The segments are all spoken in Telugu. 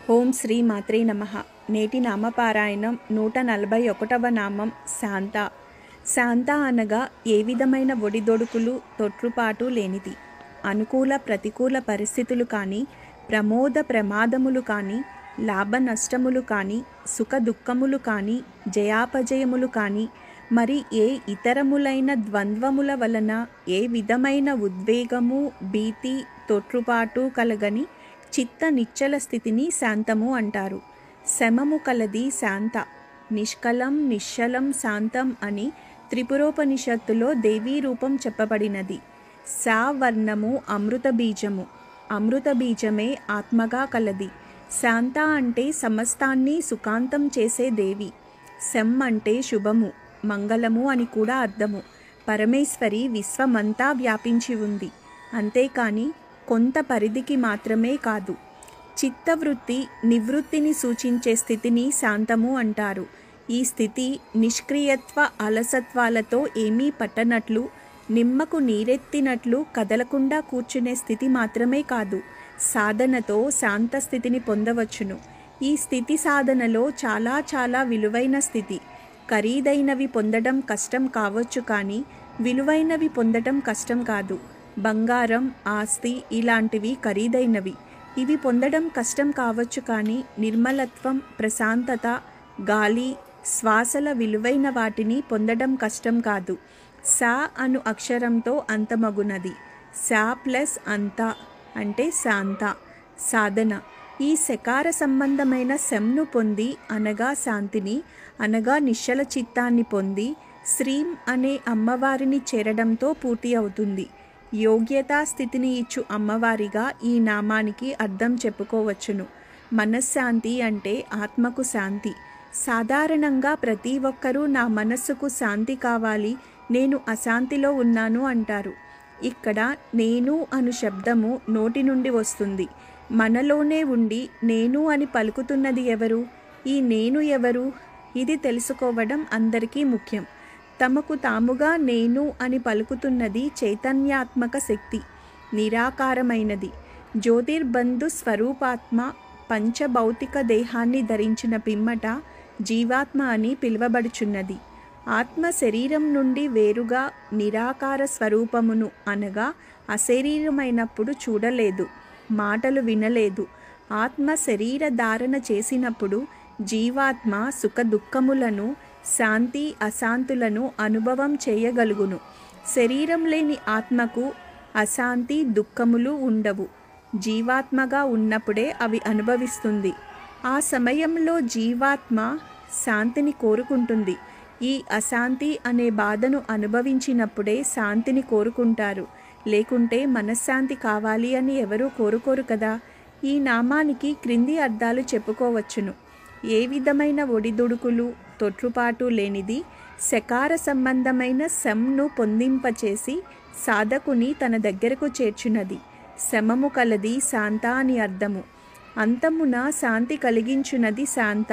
ఓం శ్రీ మాత్రే నమ నేటి నామపారాయణం నూట నలభై ఒకటవ నామం శాంత శాంత అనగా ఏ విధమైన ఒడిదొడుకులు తొట్రుపాటు లేనిది అనుకూల ప్రతికూల పరిస్థితులు కానీ ప్రమోద ప్రమాదములు కానీ లాభ నష్టములు కానీ సుఖ దుఃఖములు కానీ జయాపజయములు కానీ మరి ఏ ఇతరములైన ద్వంద్వముల వలన ఏ విధమైన ఉద్వేగము భీతి తొట్రుపాటు కలగని చిత్త నిశ్చల స్థితిని శాంతము అంటారు శమము కలది శాంత నిష్కలం నిశ్చలం శాంతం అని త్రిపురోపనిషత్తులో దేవీ రూపం చెప్పబడినది సా వర్ణము అమృత బీజము అమృత బీజమే ఆత్మగా కలది శాంత అంటే సమస్తాన్ని సుఖాంతం చేసే దేవి శం అంటే శుభము మంగళము అని కూడా అర్థము పరమేశ్వరి విశ్వమంతా వ్యాపించి ఉంది అంతేకాని కొంత పరిధికి మాత్రమే కాదు చిత్తవృత్తి నివృత్తిని సూచించే స్థితిని శాంతము అంటారు ఈ స్థితి నిష్క్రియత్వ అలసత్వాలతో ఏమీ పట్టనట్లు నిమ్మకు నీరెత్తినట్లు కదలకుండా కూర్చునే స్థితి మాత్రమే కాదు సాధనతో శాంత స్థితిని పొందవచ్చును ఈ స్థితి సాధనలో చాలా చాలా విలువైన స్థితి ఖరీదైనవి పొందడం కష్టం కావచ్చు కానీ విలువైనవి పొందడం కష్టం కాదు బంగారం ఆస్తి ఇలాంటివి ఖరీదైనవి ఇవి పొందడం కష్టం కావచ్చు కానీ నిర్మలత్వం ప్రశాంతత గాలి శ్వాసల విలువైన వాటిని పొందడం కష్టం కాదు సా అను అక్షరంతో అంతమగునది సా ప్లస్ అంత అంటే శాంత సాధన ఈ శకార సంబంధమైన శంను పొంది అనగా శాంతిని అనగా నిశ్చల చిత్తాన్ని పొంది శ్రీం అనే అమ్మవారిని చేరడంతో పూర్తి అవుతుంది యోగ్యతా స్థితిని ఇచ్చు అమ్మవారిగా ఈ నామానికి అర్థం చెప్పుకోవచ్చును మనశ్శాంతి అంటే ఆత్మకు శాంతి సాధారణంగా ప్రతి ఒక్కరూ నా మనస్సుకు శాంతి కావాలి నేను అశాంతిలో ఉన్నాను అంటారు ఇక్కడ నేను అను శబ్దము నోటి నుండి వస్తుంది మనలోనే ఉండి నేను అని పలుకుతున్నది ఎవరు ఈ నేను ఎవరు ఇది తెలుసుకోవడం అందరికీ ముఖ్యం తమకు తాముగా నేను అని పలుకుతున్నది చైతన్యాత్మక శక్తి నిరాకారమైనది జ్యోతిర్బంధు స్వరూపాత్మ పంచభౌతిక దేహాన్ని ధరించిన పిమ్మట జీవాత్మ అని పిలువబడుచున్నది ఆత్మ శరీరం నుండి వేరుగా నిరాకార స్వరూపమును అనగా అశరీరమైనప్పుడు చూడలేదు మాటలు వినలేదు ఆత్మ శరీర ధారణ చేసినప్పుడు జీవాత్మ సుఖ దుఃఖములను శాంతి అశాంతులను అనుభవం చేయగలుగును శరీరం లేని ఆత్మకు అశాంతి దుఃఖములు ఉండవు జీవాత్మగా ఉన్నప్పుడే అవి అనుభవిస్తుంది ఆ సమయంలో జీవాత్మ శాంతిని కోరుకుంటుంది ఈ అశాంతి అనే బాధను అనుభవించినప్పుడే శాంతిని కోరుకుంటారు లేకుంటే మనశ్శాంతి కావాలి అని ఎవరూ కోరుకోరు కదా ఈ నామానికి క్రింది అర్థాలు చెప్పుకోవచ్చును ఏ విధమైన ఒడిదుడుకులు తొట్రుపాటు లేనిది శకార సంబంధమైన శంను పొందింపచేసి సాధకుని తన దగ్గరకు చేర్చున్నది శమము కలది శాంత అని అర్థము అంతమున శాంతి కలిగించున్నది శాంత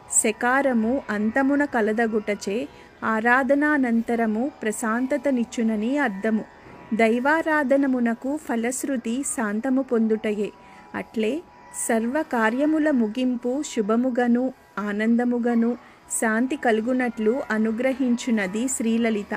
శకారము అంతమున కలదగుటచే ఆరాధనానంతరము ప్రశాంతతనిచ్చునని అర్థము దైవారాధనమునకు ఫలశ్రుతి శాంతము పొందుటయే అట్లే సర్వ కార్యముల ముగింపు శుభముగను ఆనందముగను శాంతి కలుగునట్లు అనుగ్రహించున్నది శ్రీలలిత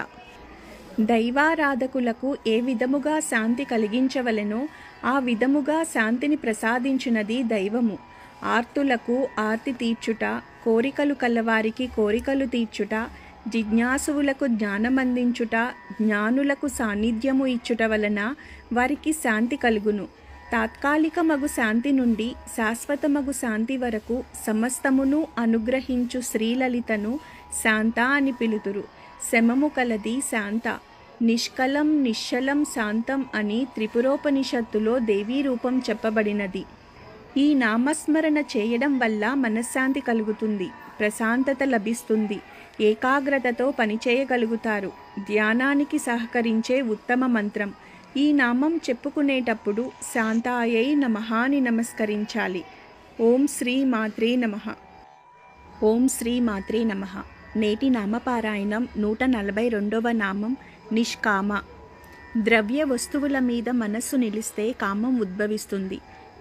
దైవారాధకులకు ఏ విధముగా శాంతి కలిగించవలెనో ఆ విధముగా శాంతిని ప్రసాదించున్నది దైవము ఆర్తులకు ఆర్తి తీర్చుట కోరికలు కలవారికి కోరికలు తీర్చుట జిజ్ఞాసువులకు జ్ఞానమందించుట జ్ఞానులకు సాన్నిధ్యము ఇచ్చుట వలన వారికి శాంతి కలుగును తాత్కాలికమగు శాంతి నుండి శాశ్వతమగు శాంతి వరకు సమస్తమును అనుగ్రహించు శ్రీలలితను శాంత అని పిలుతురు శమము కలది శాంత నిష్కలం నిశ్చలం శాంతం అని త్రిపురోపనిషత్తులో దేవీ రూపం చెప్పబడినది ఈ నామస్మరణ చేయడం వల్ల మనశ్శాంతి కలుగుతుంది ప్రశాంతత లభిస్తుంది ఏకాగ్రతతో పనిచేయగలుగుతారు ధ్యానానికి సహకరించే ఉత్తమ మంత్రం ఈ నామం చెప్పుకునేటప్పుడు శాంతాయై నమః అని నమస్కరించాలి ఓం శ్రీ మాత్రే నమః ఓం శ్రీ మాత్రే నమః నేటి నామపారాయణం నూట నలభై రెండవ నామం నిష్కామ ద్రవ్య వస్తువుల మీద మనస్సు నిలిస్తే కామం ఉద్భవిస్తుంది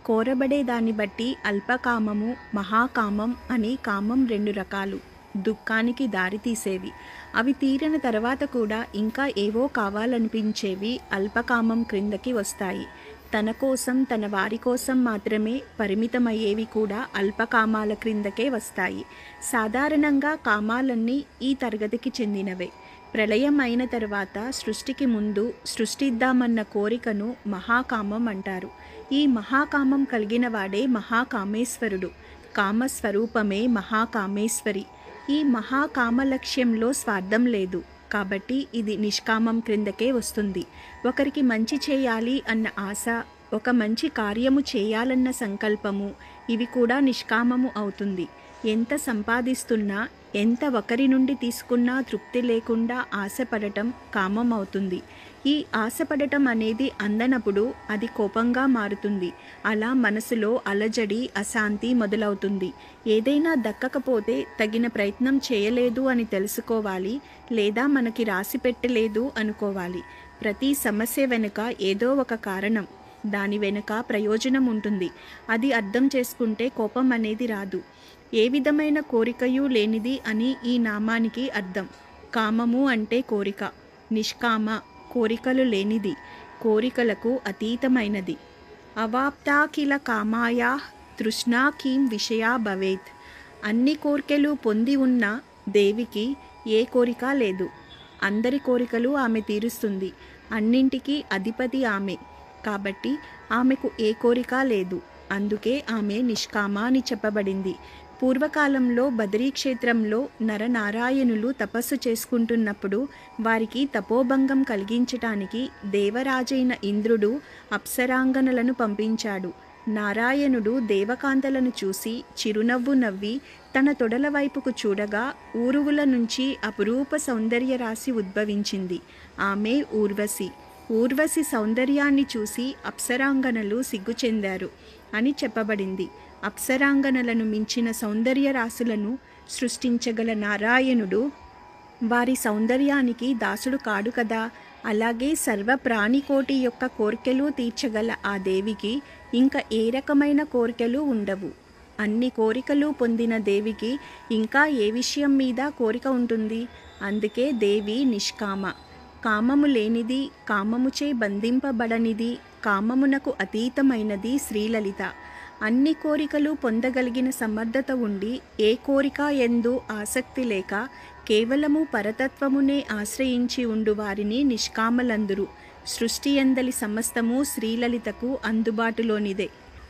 కోరబడే దాన్ని బట్టి అల్పకామము మహాకామం అని కామం రెండు రకాలు దుఃఖానికి దారితీసేవి అవి తీరిన తర్వాత కూడా ఇంకా ఏవో కావాలనిపించేవి అల్పకామం క్రిందకి వస్తాయి తన కోసం తన వారి కోసం మాత్రమే పరిమితమయ్యేవి కూడా అల్పకామాల క్రిందకే వస్తాయి సాధారణంగా కామాలన్నీ ఈ తరగతికి చెందినవే ప్రళయం అయిన తర్వాత సృష్టికి ముందు సృష్టిద్దామన్న కోరికను మహాకామం అంటారు ఈ మహాకామం కలిగిన వాడే మహాకామేశ్వరుడు కామస్వరూపమే మహాకామేశ్వరి ఈ మహాకామ లక్ష్యంలో స్వార్థం లేదు కాబట్టి ఇది నిష్కామం క్రిందకే వస్తుంది ఒకరికి మంచి చేయాలి అన్న ఆశ ఒక మంచి కార్యము చేయాలన్న సంకల్పము ఇవి కూడా నిష్కామము అవుతుంది ఎంత సంపాదిస్తున్నా ఎంత ఒకరి నుండి తీసుకున్నా తృప్తి లేకుండా ఆశపడటం కామం అవుతుంది ఈ ఆశపడటం అనేది అందనప్పుడు అది కోపంగా మారుతుంది అలా మనసులో అలజడి అశాంతి మొదలవుతుంది ఏదైనా దక్కకపోతే తగిన ప్రయత్నం చేయలేదు అని తెలుసుకోవాలి లేదా మనకి రాసి పెట్టలేదు అనుకోవాలి ప్రతి సమస్య వెనుక ఏదో ఒక కారణం దాని వెనుక ప్రయోజనం ఉంటుంది అది అర్థం చేసుకుంటే కోపం అనేది రాదు ఏ విధమైన కోరికయు లేనిది అని ఈ నామానికి అర్థం కామము అంటే కోరిక నిష్కామ కోరికలు లేనిది కోరికలకు అతీతమైనది అవాప్తాకిల కామాయా తృష్ణా కీం విషయా భవేత్ అన్ని కోరికలు పొంది ఉన్న దేవికి ఏ కోరిక లేదు అందరి కోరికలు ఆమె తీరుస్తుంది అన్నింటికీ అధిపతి ఆమె కాబట్టి ఆమెకు ఏ కోరిక లేదు అందుకే ఆమె నిష్కామ అని చెప్పబడింది పూర్వకాలంలో బదరీ క్షేత్రంలో నరనారాయణులు తపస్సు చేసుకుంటున్నప్పుడు వారికి తపోభంగం కలిగించటానికి దేవరాజైన ఇంద్రుడు అప్సరాంగనలను పంపించాడు నారాయణుడు దేవకాంతలను చూసి చిరునవ్వు నవ్వి తన తొడల వైపుకు చూడగా ఊరువుల నుంచి అపురూప సౌందర్య రాశి ఉద్భవించింది ఆమె ఊర్వశి ఊర్వశి సౌందర్యాన్ని చూసి అప్సరాంగనలు సిగ్గు చెందారు అని చెప్పబడింది అప్సరాంగనలను మించిన సౌందర్య రాశులను సృష్టించగల నారాయణుడు వారి సౌందర్యానికి దాసుడు కాడు కదా అలాగే సర్వ ప్రాణికోటి యొక్క కోరికలు తీర్చగల ఆ దేవికి ఇంకా ఏ రకమైన కోరికలు ఉండవు అన్ని కోరికలు పొందిన దేవికి ఇంకా ఏ విషయం మీద కోరిక ఉంటుంది అందుకే దేవి నిష్కామ కామము లేనిది కామముచే బంధింపబడనిది కామమునకు అతీతమైనది శ్రీలలిత అన్ని కోరికలు పొందగలిగిన సమర్థత ఉండి ఏ కోరిక ఎందు ఆసక్తి లేక కేవలము పరతత్వమునే ఆశ్రయించి ఉండు వారిని నిష్కామలందురు సృష్టి ఎందలి సమస్తము శ్రీలలితకు అందుబాటులోనిదే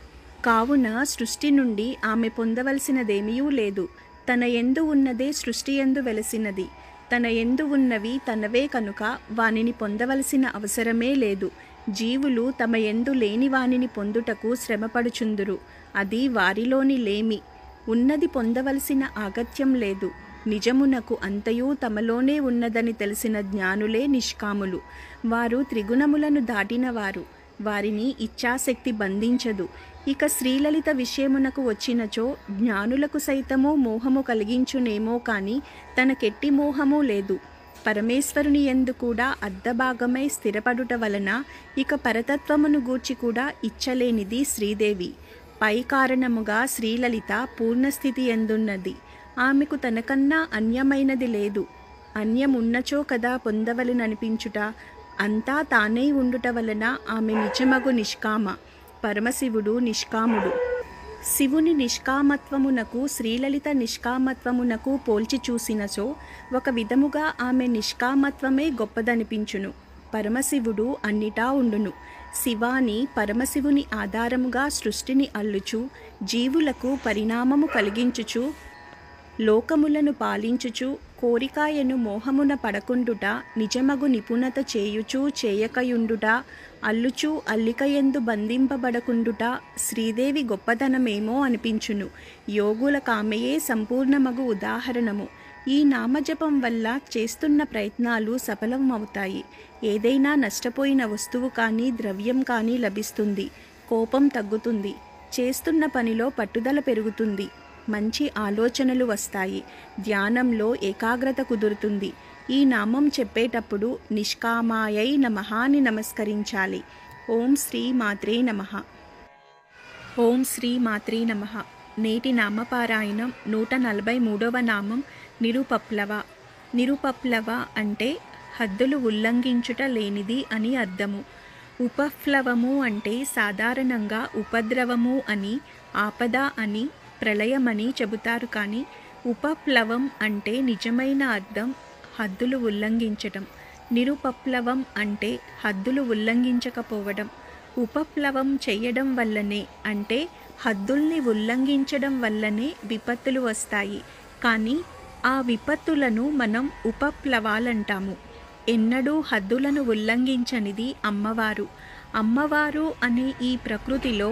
కావున సృష్టి నుండి ఆమె పొందవలసినదేమీ లేదు తన ఎందు ఉన్నదే సృష్టి ఎందు వెలసినది తన ఎందు ఉన్నవి తనవే కనుక వానిని పొందవలసిన అవసరమే లేదు జీవులు తమ ఎందు లేని వానిని పొందుటకు శ్రమపడుచుందురు అది వారిలోని లేమి ఉన్నది పొందవలసిన ఆగత్యం లేదు నిజమునకు అంతయు తమలోనే ఉన్నదని తెలిసిన జ్ఞానులే నిష్కాములు వారు త్రిగుణములను దాటినవారు వారిని ఇచ్ఛాశక్తి బంధించదు ఇక శ్రీలలిత విషయమునకు వచ్చినచో జ్ఞానులకు సైతము మోహము కలిగించునేమో కాని తనకెట్టి మోహము లేదు పరమేశ్వరుని ఎందు కూడా అర్ధభాగమై స్థిరపడుట వలన ఇక పరతత్వమును గూర్చి కూడా ఇచ్చలేనిది శ్రీదేవి పై కారణముగా శ్రీలలిత పూర్ణస్థితి ఎందున్నది ఆమెకు తనకన్నా అన్యమైనది లేదు అన్యమున్నచో కదా పొందవలననిపించుట అంతా తానే ఉండుట వలన ఆమె నిజమగు నిష్కామ పరమశివుడు నిష్కాముడు శివుని నిష్కామత్వమునకు శ్రీలలిత నిష్కామత్వమునకు పోల్చి చూసినచో ఒక విధముగా ఆమె నిష్కామత్వమే గొప్పదనిపించును పరమశివుడు అన్నిటా ఉండును శివాని పరమశివుని ఆధారముగా సృష్టిని అల్లుచు జీవులకు పరిణామము కలిగించుచు లోకములను పాలించుచు కోరికాయను మోహమున పడకుండుట నిజమగు నిపుణత చేయుచు చేయకయుండుట అల్లుచు అల్లికయందు బంధింపబడకుండుట శ్రీదేవి గొప్పతనమేమో అనిపించును యోగుల కామెయే సంపూర్ణమగు ఉదాహరణము ఈ నామజపం వల్ల చేస్తున్న ప్రయత్నాలు సఫలమవుతాయి ఏదైనా నష్టపోయిన వస్తువు కానీ ద్రవ్యం కానీ లభిస్తుంది కోపం తగ్గుతుంది చేస్తున్న పనిలో పట్టుదల పెరుగుతుంది మంచి ఆలోచనలు వస్తాయి ధ్యానంలో ఏకాగ్రత కుదురుతుంది ఈ నామం చెప్పేటప్పుడు నిష్కామాయై నమః అని నమస్కరించాలి ఓం శ్రీ మాత్రే నమః ఓం శ్రీ మాత్రీ నమ నేటి నామపారాయణం నూట నలభై మూడవ నామం నిరుపప్లవ నిరుపప్లవ అంటే హద్దులు ఉల్లంఘించుట లేనిది అని అర్థము ఉపప్లవము అంటే సాధారణంగా ఉపద్రవము అని ఆపద అని ప్రళయమని చెబుతారు కానీ ఉపప్లవం అంటే నిజమైన అర్థం హద్దులు ఉల్లంఘించటం నిరుపప్లవం అంటే హద్దులు ఉల్లంఘించకపోవడం ఉపప్లవం చేయడం వల్లనే అంటే హద్దుల్ని ఉల్లంఘించడం వల్లనే విపత్తులు వస్తాయి కానీ ఆ విపత్తులను మనం ఉపప్లవాలంటాము ఎన్నడూ హద్దులను ఉల్లంఘించనిది అమ్మవారు అమ్మవారు అనే ఈ ప్రకృతిలో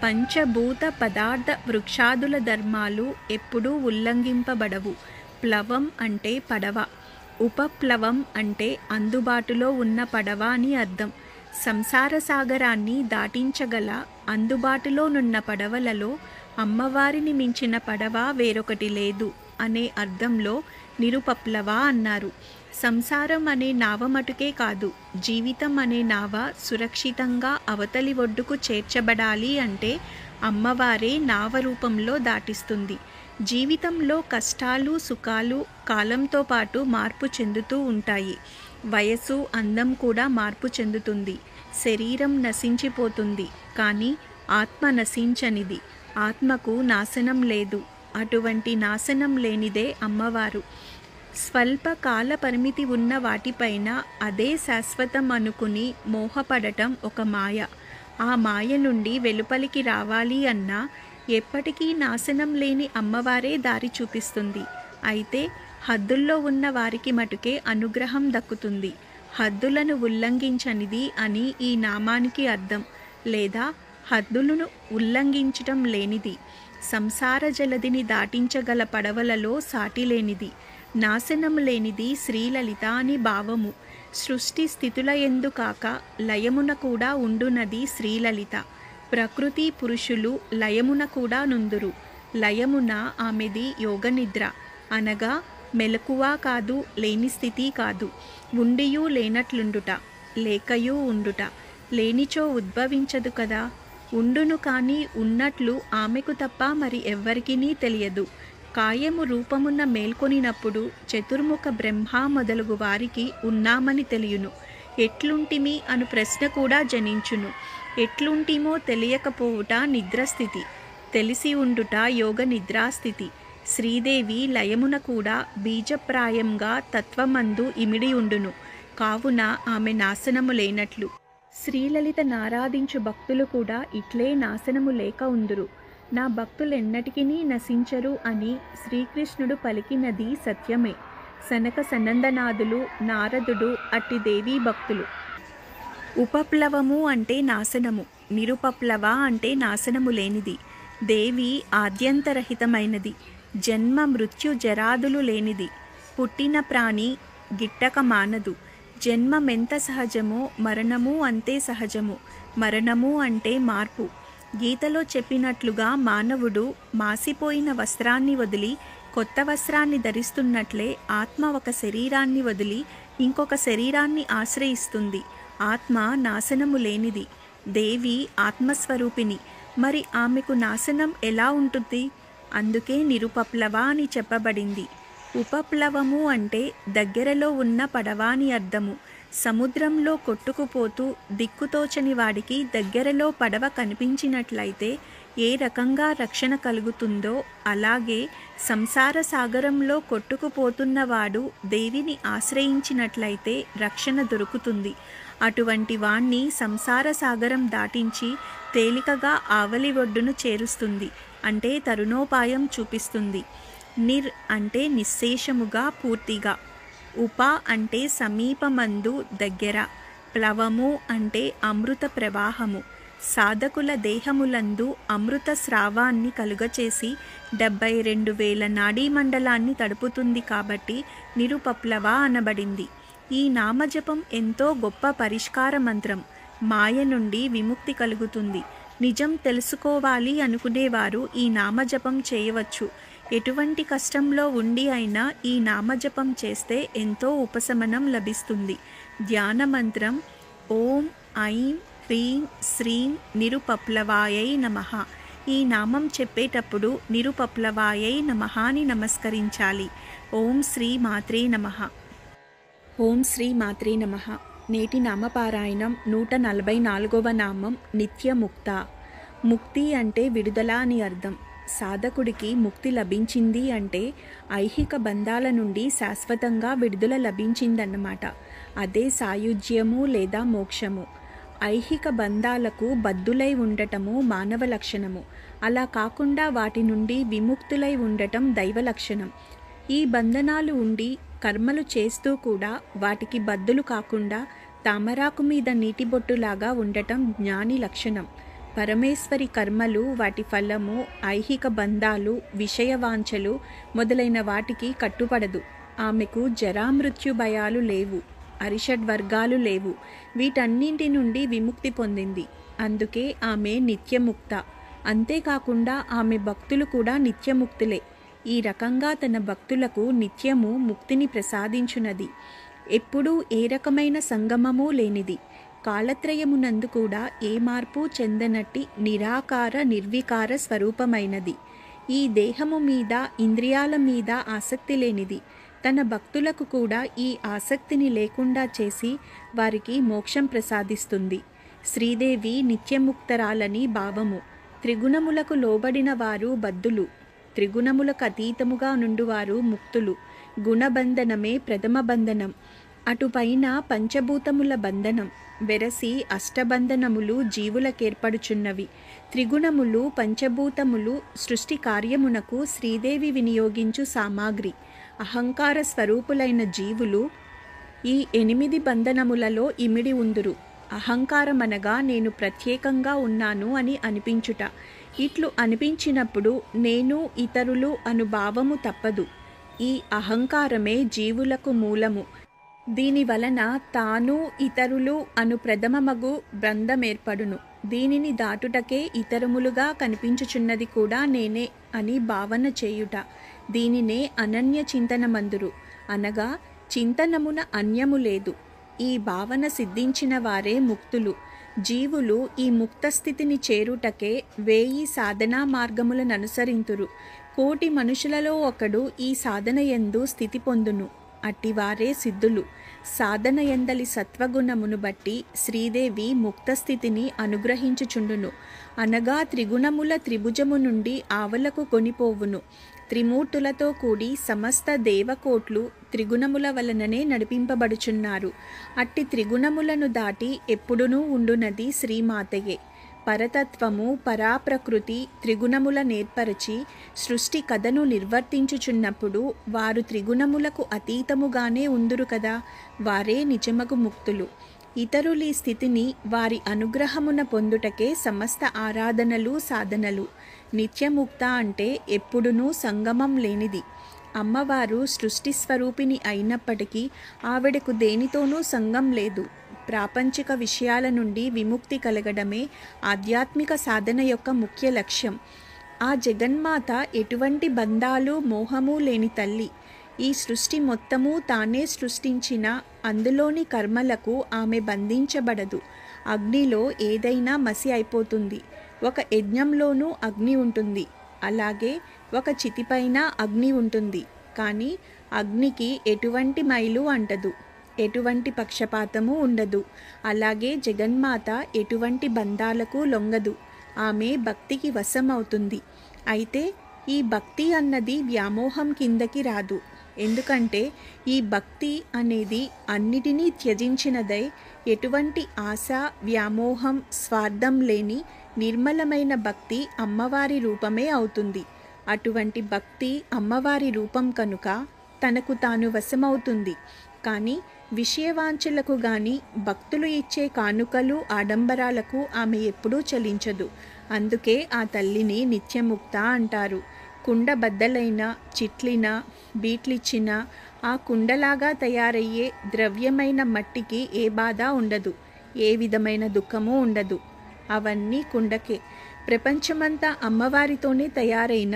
పంచభూత పదార్థ వృక్షాదుల ధర్మాలు ఎప్పుడూ ఉల్లంఘింపబడవు ప్లవం అంటే పడవ ఉపప్లవం అంటే అందుబాటులో ఉన్న పడవ అని అర్థం సంసార సాగరాన్ని దాటించగల అందుబాటులోనున్న పడవలలో అమ్మవారిని మించిన పడవ వేరొకటి లేదు అనే అర్థంలో నిరుపప్లవ అన్నారు సంసారం అనే నావ మటుకే కాదు జీవితం అనే నావ సురక్షితంగా అవతలి ఒడ్డుకు చేర్చబడాలి అంటే అమ్మవారే నావ రూపంలో దాటిస్తుంది జీవితంలో కష్టాలు సుఖాలు కాలంతో పాటు మార్పు చెందుతూ ఉంటాయి వయసు అందం కూడా మార్పు చెందుతుంది శరీరం నశించిపోతుంది కానీ ఆత్మ నశించనిది ఆత్మకు నాశనం లేదు అటువంటి నాశనం లేనిదే అమ్మవారు స్వల్ప కాల పరిమితి ఉన్న వాటిపైన అదే శాశ్వతం అనుకుని మోహపడటం ఒక మాయ ఆ మాయ నుండి వెలుపలికి రావాలి అన్నా ఎప్పటికీ నాశనం లేని అమ్మవారే దారి చూపిస్తుంది అయితే హద్దుల్లో ఉన్న వారికి మటుకే అనుగ్రహం దక్కుతుంది హద్దులను ఉల్లంఘించనిది అని ఈ నామానికి అర్థం లేదా హద్దులను ఉల్లంఘించటం లేనిది సంసార జలదిని దాటించగల పడవలలో సాటి లేనిది నాశనం లేనిది శ్రీలలిత అని భావము సృష్టి స్థితుల ఎందు కాక లయమున కూడా ఉండునది శ్రీలలిత ప్రకృతి పురుషులు లయమున కూడా నుందురు లయమున ఆమెది యోగనిద్ర అనగా మెలకువ కాదు లేని స్థితి కాదు ఉండియూ లేనట్లుండుట లేకయూ ఉండుట లేనిచో ఉద్భవించదు కదా ఉండును కానీ ఉన్నట్లు ఆమెకు తప్ప మరి ఎవ్వరికీ తెలియదు కాయము రూపమున్న మేల్కొనినప్పుడు చతుర్ముఖ బ్రహ్మ మొదలగు వారికి ఉన్నామని తెలియను ఎట్లుంటిమి అను ప్రశ్న కూడా జనించును ఎట్లుంటిమో తెలియకపోవుట నిద్రస్థితి తెలిసి ఉండుట యోగ నిద్రాస్థితి శ్రీదేవి లయమున కూడా బీజప్రాయంగా తత్వమందు ఇమిడి ఉండును కావున ఆమె నాశనము లేనట్లు శ్రీలలిత నారాధించు భక్తులు కూడా ఇట్లే నాశనము లేక ఉందురు నా భక్తులెన్నటికీ నశించరు అని శ్రీకృష్ణుడు పలికినది సత్యమే సనక సనందనాథులు నారదుడు అట్టి దేవీ భక్తులు ఉపప్లవము అంటే నాశనము నిరుపప్లవ అంటే నాశనము లేనిది దేవి ఆద్యంతరహితమైనది జన్మ మృత్యు జరాదులు లేనిది పుట్టిన ప్రాణి గిట్టక మానదు జన్మమెంత సహజమో మరణము అంతే సహజము మరణము అంటే మార్పు గీతలో చెప్పినట్లుగా మానవుడు మాసిపోయిన వస్త్రాన్ని వదిలి కొత్త వస్త్రాన్ని ధరిస్తున్నట్లే ఆత్మ ఒక శరీరాన్ని వదిలి ఇంకొక శరీరాన్ని ఆశ్రయిస్తుంది ఆత్మ నాశనము లేనిది దేవి ఆత్మస్వరూపిణి మరి ఆమెకు నాశనం ఎలా ఉంటుంది అందుకే నిరుపప్లవ అని చెప్పబడింది ఉపప్లవము అంటే దగ్గరలో ఉన్న పడవ అని అర్థము సముద్రంలో కొట్టుకుపోతూ దిక్కుతోచని వాడికి దగ్గరలో పడవ కనిపించినట్లయితే ఏ రకంగా రక్షణ కలుగుతుందో అలాగే సంసార సాగరంలో కొట్టుకుపోతున్నవాడు దేవిని ఆశ్రయించినట్లయితే రక్షణ దొరుకుతుంది అటువంటి వాణ్ణి సంసార సాగరం దాటించి తేలికగా ఆవలి ఒడ్డును చేరుస్తుంది అంటే తరుణోపాయం చూపిస్తుంది నిర్ అంటే నిశ్శేషముగా పూర్తిగా ఉప అంటే సమీపమందు దగ్గర ప్లవము అంటే అమృత ప్రవాహము సాధకుల దేహములందు అమృత స్రావాన్ని కలుగచేసి డెబ్బై రెండు వేల నాడీ మండలాన్ని తడుపుతుంది కాబట్టి నిరుపప్లవ అనబడింది ఈ నామజపం ఎంతో గొప్ప పరిష్కార మంత్రం మాయ నుండి విముక్తి కలుగుతుంది నిజం తెలుసుకోవాలి అనుకునేవారు ఈ నామజపం చేయవచ్చు ఎటువంటి కష్టంలో ఉండి అయినా ఈ నామజపం చేస్తే ఎంతో ఉపశమనం లభిస్తుంది ధ్యాన మంత్రం ఓం ఐం హ్రీం శ్రీం నిరుపప్లవాయై నమ ఈ నామం చెప్పేటప్పుడు నిరుపప్లవాయై నమః అని నమస్కరించాలి ఓం శ్రీ మాత్రే నమః ఓం శ్రీ మాత్రే నమః నేటి నామపారాయణం నూట నలభై నాలుగవ నామం నిత్యముక్త ముక్తి అంటే విడుదల అని అర్థం సాధకుడికి ముక్తి లభించింది అంటే ఐహిక బంధాల నుండి శాశ్వతంగా విడుదల లభించిందన్నమాట అదే సాయుజ్యము లేదా మోక్షము ఐహిక బంధాలకు బద్దులై ఉండటము మానవ లక్షణము అలా కాకుండా వాటి నుండి విముక్తులై ఉండటం దైవ లక్షణం ఈ బంధనాలు ఉండి కర్మలు చేస్తూ కూడా వాటికి బద్దులు కాకుండా తామరాకు మీద నీటి బొట్టులాగా ఉండటం జ్ఞాని లక్షణం పరమేశ్వరి కర్మలు వాటి ఫలము ఐహిక బంధాలు విషయవాంఛలు మొదలైన వాటికి కట్టుపడదు ఆమెకు జరామృత్యు భయాలు లేవు అరిషడ్ వర్గాలు లేవు వీటన్నింటి నుండి విముక్తి పొందింది అందుకే ఆమె నిత్యముక్త అంతేకాకుండా ఆమె భక్తులు కూడా నిత్యముక్తులే ఈ రకంగా తన భక్తులకు నిత్యము ముక్తిని ప్రసాదించునది ఎప్పుడూ ఏ రకమైన సంగమము లేనిది కాలత్రయమునందు కూడా ఏ మార్పు చెందనట్టి నిరాకార నిర్వికార స్వరూపమైనది ఈ దేహము మీద ఇంద్రియాల మీద ఆసక్తి లేనిది తన భక్తులకు కూడా ఈ ఆసక్తిని లేకుండా చేసి వారికి మోక్షం ప్రసాదిస్తుంది శ్రీదేవి నిత్యముక్తరాలని భావము త్రిగుణములకు లోబడిన వారు బద్దులు త్రిగుణములకు అతీతముగా నుండువారు ముక్తులు గుణబంధనమే ప్రథమ బంధనం అటుపైన పంచభూతముల బంధనం వెరసి అష్టబంధనములు జీవులకేర్పడుచున్నవి త్రిగుణములు పంచభూతములు సృష్టి కార్యమునకు శ్రీదేవి వినియోగించు సామాగ్రి అహంకార స్వరూపులైన జీవులు ఈ ఎనిమిది బంధనములలో ఇమిడి ఉందురు అహంకారమనగా నేను ప్రత్యేకంగా ఉన్నాను అని అనిపించుట ఇట్లు అనిపించినప్పుడు నేను ఇతరులు అను భావము తప్పదు ఈ అహంకారమే జీవులకు మూలము దీని వలన తాను ఇతరులు అను ప్రథమమగు బంధమేర్పడును దీనిని దాటుటకే ఇతరములుగా కనిపించుచున్నది కూడా నేనే అని భావన చేయుట దీనినే అనన్య చింతనమందురు అనగా చింతనమున అన్యము లేదు ఈ భావన సిద్ధించిన వారే ముక్తులు జీవులు ఈ ముక్త స్థితిని చేరుటకే వేయి సాధనా మార్గములను అనుసరింతురు కోటి మనుషులలో ఒకడు ఈ సాధన ఎందు స్థితి పొందును అట్టివారే సిద్ధులు సాధన ఎందలి సత్వగుణమును బట్టి శ్రీదేవి ముక్త స్థితిని అనుగ్రహించుచుండును అనగా త్రిగుణముల త్రిభుజము నుండి ఆవలకు కొనిపోవును త్రిమూర్తులతో కూడి సమస్త దేవకోట్లు త్రిగుణముల వలననే నడిపింపబడుచున్నారు అట్టి త్రిగుణములను దాటి ఎప్పుడునూ ఉండునది శ్రీమాతయే పరతత్వము పరాప్రకృతి త్రిగుణముల నేర్పరచి సృష్టి కథను నిర్వర్తించుచున్నప్పుడు వారు త్రిగుణములకు అతీతముగానే ఉందురు కదా వారే నిజమగు ముక్తులు ఇతరులి స్థితిని వారి అనుగ్రహమున పొందుటకే సమస్త ఆరాధనలు సాధనలు నిత్యముక్త అంటే ఎప్పుడునూ సంగమం లేనిది అమ్మవారు సృష్టి స్వరూపిణి అయినప్పటికీ ఆవిడకు దేనితోనూ సంగం లేదు ప్రాపంచిక విషయాల నుండి విముక్తి కలగడమే ఆధ్యాత్మిక సాధన యొక్క ముఖ్య లక్ష్యం ఆ జగన్మాత ఎటువంటి బంధాలు మోహము లేని తల్లి ఈ సృష్టి మొత్తము తానే సృష్టించిన అందులోని కర్మలకు ఆమె బంధించబడదు అగ్నిలో ఏదైనా మసి అయిపోతుంది ఒక యజ్ఞంలోనూ అగ్ని ఉంటుంది అలాగే ఒక చితిపైన అగ్ని ఉంటుంది కానీ అగ్నికి ఎటువంటి మైలు అంటదు ఎటువంటి పక్షపాతము ఉండదు అలాగే జగన్మాత ఎటువంటి బంధాలకు లొంగదు ఆమె భక్తికి వశం అవుతుంది అయితే ఈ భక్తి అన్నది వ్యామోహం కిందకి రాదు ఎందుకంటే ఈ భక్తి అనేది అన్నిటినీ త్యజించినదై ఎటువంటి ఆశ వ్యామోహం స్వార్థం లేని నిర్మలమైన భక్తి అమ్మవారి రూపమే అవుతుంది అటువంటి భక్తి అమ్మవారి రూపం కనుక తనకు తాను వశమవుతుంది కానీ విషయవాంఛలకు గాని భక్తులు ఇచ్చే కానుకలు ఆడంబరాలకు ఆమె ఎప్పుడూ చలించదు అందుకే ఆ తల్లిని నిత్యముక్త అంటారు కుండ బద్దలైన చిట్లిన బీట్లిచ్చిన ఆ కుండలాగా తయారయ్యే ద్రవ్యమైన మట్టికి ఏ బాధ ఉండదు ఏ విధమైన దుఃఖము ఉండదు అవన్నీ కుండకే ప్రపంచమంతా అమ్మవారితోనే తయారైన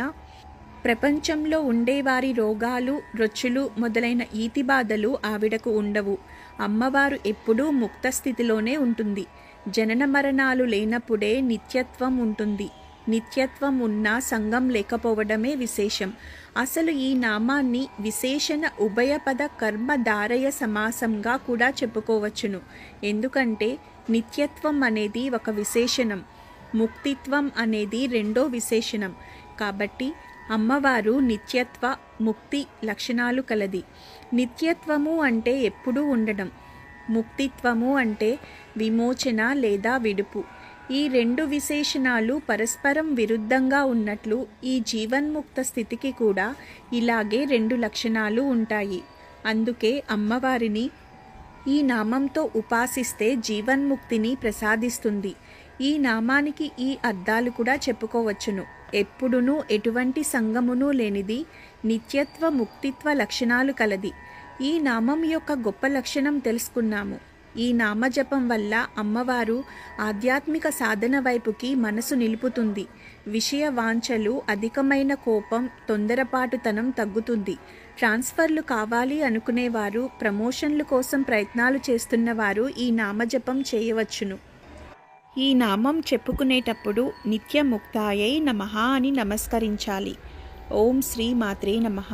ప్రపంచంలో ఉండేవారి రోగాలు రొచ్చులు మొదలైన ఈతి బాధలు ఆవిడకు ఉండవు అమ్మవారు ఎప్పుడూ ముక్త స్థితిలోనే ఉంటుంది జనన మరణాలు లేనప్పుడే నిత్యత్వం ఉంటుంది నిత్యత్వం ఉన్న సంఘం లేకపోవడమే విశేషం అసలు ఈ నామాన్ని విశేషణ ఉభయపద కర్మధారయ సమాసంగా కూడా చెప్పుకోవచ్చును ఎందుకంటే నిత్యత్వం అనేది ఒక విశేషణం ముక్తిత్వం అనేది రెండో విశేషణం కాబట్టి అమ్మవారు నిత్యత్వ ముక్తి లక్షణాలు కలది నిత్యత్వము అంటే ఎప్పుడూ ఉండడం ముక్తిత్వము అంటే విమోచన లేదా విడుపు ఈ రెండు విశేషణాలు పరస్పరం విరుద్ధంగా ఉన్నట్లు ఈ జీవన్ముక్త స్థితికి కూడా ఇలాగే రెండు లక్షణాలు ఉంటాయి అందుకే అమ్మవారిని ఈ నామంతో ఉపాసిస్తే జీవన్ముక్తిని ప్రసాదిస్తుంది ఈ నామానికి ఈ అర్థాలు కూడా చెప్పుకోవచ్చును ఎప్పుడునూ ఎటువంటి సంగమును లేనిది నిత్యత్వ ముక్తిత్వ లక్షణాలు కలది ఈ నామం యొక్క గొప్ప లక్షణం తెలుసుకున్నాము ఈ నామజపం వల్ల అమ్మవారు ఆధ్యాత్మిక సాధన వైపుకి మనసు నిలుపుతుంది విషయ వాంఛలు అధికమైన కోపం తొందరపాటుతనం తగ్గుతుంది ట్రాన్స్ఫర్లు కావాలి అనుకునేవారు ప్రమోషన్ల కోసం ప్రయత్నాలు చేస్తున్నవారు ఈ నామజపం చేయవచ్చును ఈ నామం చెప్పుకునేటప్పుడు నిత్యముక్తాయై నమః అని నమస్కరించాలి ఓం శ్రీ మాత్రే నమః